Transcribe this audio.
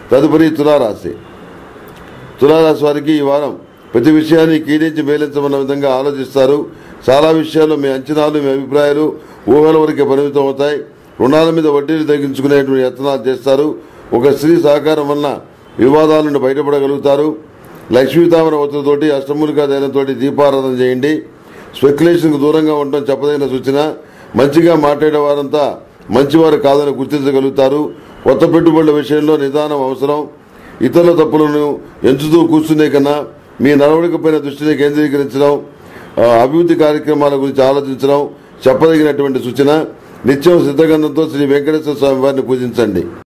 తదుపరి తులారాశి తులారాశి వారికి ఈ వారం ప్రతి విషయాన్ని కీడించి మేలించమన్న విధంగా ఆలోచిస్తారు చాలా విషయాల్లో మీ అంచనాలు మీ అభిప్రాయాలు ఊహల వరకే పరిమితం అవుతాయి రుణాల మీద వడ్డీలు తగ్గించుకునేటువంటి యత్నాలు చేస్తారు ఒక స్త్రీ సహకారం వలన వివాదాల నుండి బయటపడగలుగుతారు లక్ష్మీతామర ఒత్తుతోటి అష్టములికా దైనంతో దీపారాధన చేయండి స్పెక్యులేషన్కు దూరంగా ఉండడం చెప్పదగిన సూచన మంచిగా మాట్లాడే వారంతా మంచివారు కాదని గుర్తించగలుగుతారు కొత్త పెట్టుబడుల విషయంలో నిదానం అవసరం ఇతరుల తప్పులను ఎంచుతూ కూర్చునే కన్నా మీ నడవడికపైన దృష్టిని కేంద్రీకరించడం ఆ, అభివృద్ధి కార్యక్రమాల గురించి ఆలోచించడం చెప్పదగినటువంటి సూచన నిత్యం సిద్ధగంధంతో శ్రీ వెంకటేశ్వర స్వామి వారిని పూజించండి